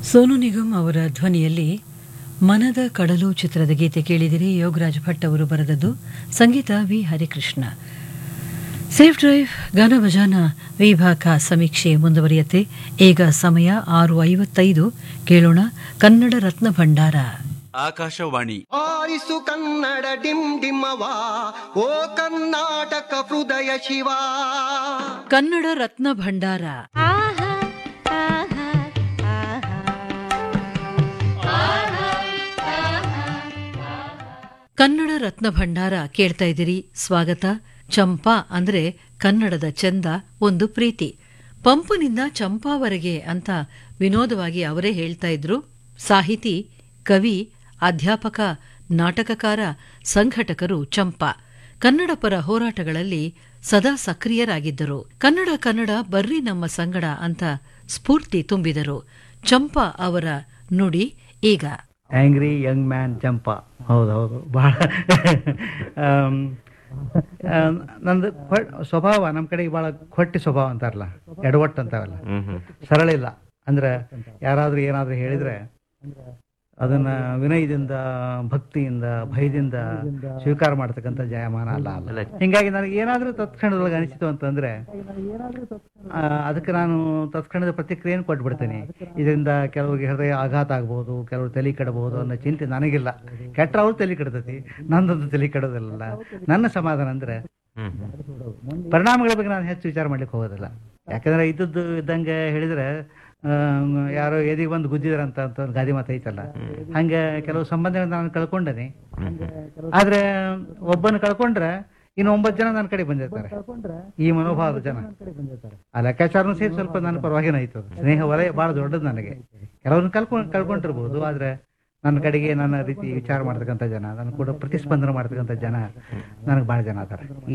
ಸೋನು ನಿಗಮ್ ಅವರ ಧ್ವನಿಯಲ್ಲಿ ಮನದ ಕಡಲು ಚಿತ್ರದ ಗೀತೆ ಕೇಳಿದಿರಿ ಯೋಗರಾಜ್ ಭಟ್ ಅವರು ಬರೆದದ್ದು ಸಂಗೀತ ವಿ ಹರಿಕೃಷ್ಣ ಸೇಫ್ ಡ್ರೈವ್ ಗಾನಭಜಾನ ವಿಭಾಗ ಸಮೀಕ್ಷೆ ಮುಂದುವರಿಯುತ್ತೆ ಈಗ ಸಮಯ ಆರು ಐವತ್ತೈದು ಕೇಳೋಣ ಕನ್ನಡ ರತ್ನ ಭಂಡಾರ ಆಕಾಶವಾಣಿ ಆರಿಸು ಕನ್ನಡ ಡಿಮ್ ಡಿಮ್ಮವ ಓ ಕರ್ನಾಟಕ ಹೃದಯ ಶಿವ ಕನ್ನಡ ರತ್ನ ಭಂಡಾರ ಆಹಾ ಆಹಾ ಕನ್ನಡ ರತ್ನ ಭಂಡಾರ ಕೇಳ್ತಾ ಇದ್ದೀರಿ ಸ್ವಾಗತ ಚಂಪಾ ಅಂದ್ರೆ ಕನ್ನಡದ ಚಂದ ಒಂದು ಪ್ರೀತಿ ಪಂಪನಿಂದ ಚಂಪಾವರೆಗೆ ಅಂತ ವಿನೋದವಾಗಿ ಅವರೇ ಹೇಳ್ತಾ ಇದ್ರು ಸಾಹಿತಿ ಕವಿ ಅಧ್ಯಾಪಕ ನಾಟಕಕಾರ ಸಂಘಟಕರು ಚಂಪಾ ಕನ್ನಡ ಪರ ಹೋರಾಟಗಳಲ್ಲಿ ಸದಾ ಸಕ್ರಿಯರಾಗಿದ್ದರು ಕನ್ನಡ ಕನ್ನಡ ಬರ್ರಿ ನಮ್ಮ ಸಂಗಡ ಅಂತ ಸ್ಫೂರ್ತಿ ತುಂಬಿದರು ಚಂಪಾ ಅವರ ನುಡಿ ಈಗ ಆಂಗ್ರಿ ಯಂಗ್ ಮ್ಯಾನ್ ಚಂಪಾ ಹೌದು ಹೌದು ಭಾಳ ಆಮ್, ಆ, ನಂದು ಖೊ- ಸ್ವಭಾವ ನಮ್ಮ ಕಡೆಗೆ ಭಾಳ ಕೊಟ್ಟಿ ಸ್ವಭಾವ ಅಂತಾರಲ್ಲ ಎಡವಟ್ಟು ಅಂತಾರಲ್ಲ ಸರಳ ಇಲ್ಲ ಅಂದ್ರೆ ಯಾರಾದ್ರೂ ಏನಾದ್ರೂ ಹೇಳಿದ್ರೆ ಅದನ್ನ ವಿನಯದಿಂದ ಭಕ್ತಿಯಿಂದ ಭಯದಿಂದ ಸ್ವೀಕಾರ ಮಾಡ್ತಕ್ಕಂಥ ಜಯಮಾನ ಅಲ್ಲ ಅಲ್ಲ ಹಿಂಗಾಗಿ ನನಗೆ ಏನಾದ್ರೂ ತತ್ಕ್ಷಣದೊಳಗೆ ಅನಿಸಿತು ಅಂತಂದ್ರೆ ಆ, ಅದಕ್ಕೆ ನಾನು ತತ್ಕ್ಷಣದ ಪ್ರತಿಕ್ರಿಯೆಯನ್ನು ಕೊಟ್ಬಿಡ್ತೇನೆ ಇದರಿಂದ ಕೆಲವರಿಗೆ ಹೃದಯ ಆಘಾತ ಆಗ್ಬೋದು ಕೆಲವರು ತಲೆ ಕೆಡಬಹುದು ಅನ್ನೋ ಚಿಂತೆ ನನಗಿಲ್ಲ ಕೆಟ್ಟ ಅವ್ರು ತಲೆ ಕೆಡ್ತೈತಿ ನಂದೊಂದು ತಲೆ ಕೆಡೋದಿಲ್ಲ ನನ್ನ ಸಮಾಧಾನ ಅಂದ್ರೆ ಪರಿಣಾಮಗಳ ಬಗ್ಗೆ ನಾನು ಹೆಚ್ಚು ವಿಚಾರ ಮಾಡ್ಲಿಕ್ಕೆ ಹೋಗೋದಿಲ್ಲ ಯಾಕಂದ್ರೆ ಇದ್ದದ್ದು ಇದ್ದಂಗೆ ಹೇಳಿದ್ರೆ ಆ, ಯಾರೋ ಎದಿಗೆ ಬಂದು ಗುದ್ದಿದಾರೆ ಅಂತ ಅಂತ ಒಂದು ಗಾದಿ ಮಾತು ಐತಲ್ಲ ಹಂಗೆ ಕೆಲವು ಸಂಬಂಧಗಳನ್ನ ನಾನು ಕಳ್ಕೊಂಡೇನೆ ಆದ್ರೆ ಒಬ್ಬನ ಕಳ್ಕೊಂಡ್ರೆ ಇನ್ನು ಒಂಬತ್ತು ಜನ ನನ್ನ ಕಡೆ ಬಂದಿರ್ತಾರೆ ಈ ಮನೋಭಾವದ ಜನ ಆ ಲೆಕ್ಕಾಚಾರನು ಸೇರಿ ಸ್ವಲ್ಪ ನನ್ನ ಪರವಾಗಿನ ಆಯ್ತು ಅದು. ಸ್ನೇಹ ವಲಯ ಬಹಳ ದೊಡ್ಡದು ನನಗೆ ಕೆಲವ್ರನ್ನ ಕಳ್ಕೊಂಡ್ ಕಳ್ಕೊಂಡಿರ್ಬೋದು ಆದ್ರೆ ನನ್ನ ಕಡೆಗೆ ನನ್ನ ರೀತಿ ವಿಚಾರ ಮಾಡ್ತಕ್ಕಂಥ ಜನ ನನ್ನ ಕೂಡ ಪ್ರತಿಸ್ಪಂದನೆ ಮಾಡ್ತಕ್ಕಂಥ ಜನ ನನಗೆ ಬಹಳ ಜನ ಅದಾರೆ ಈ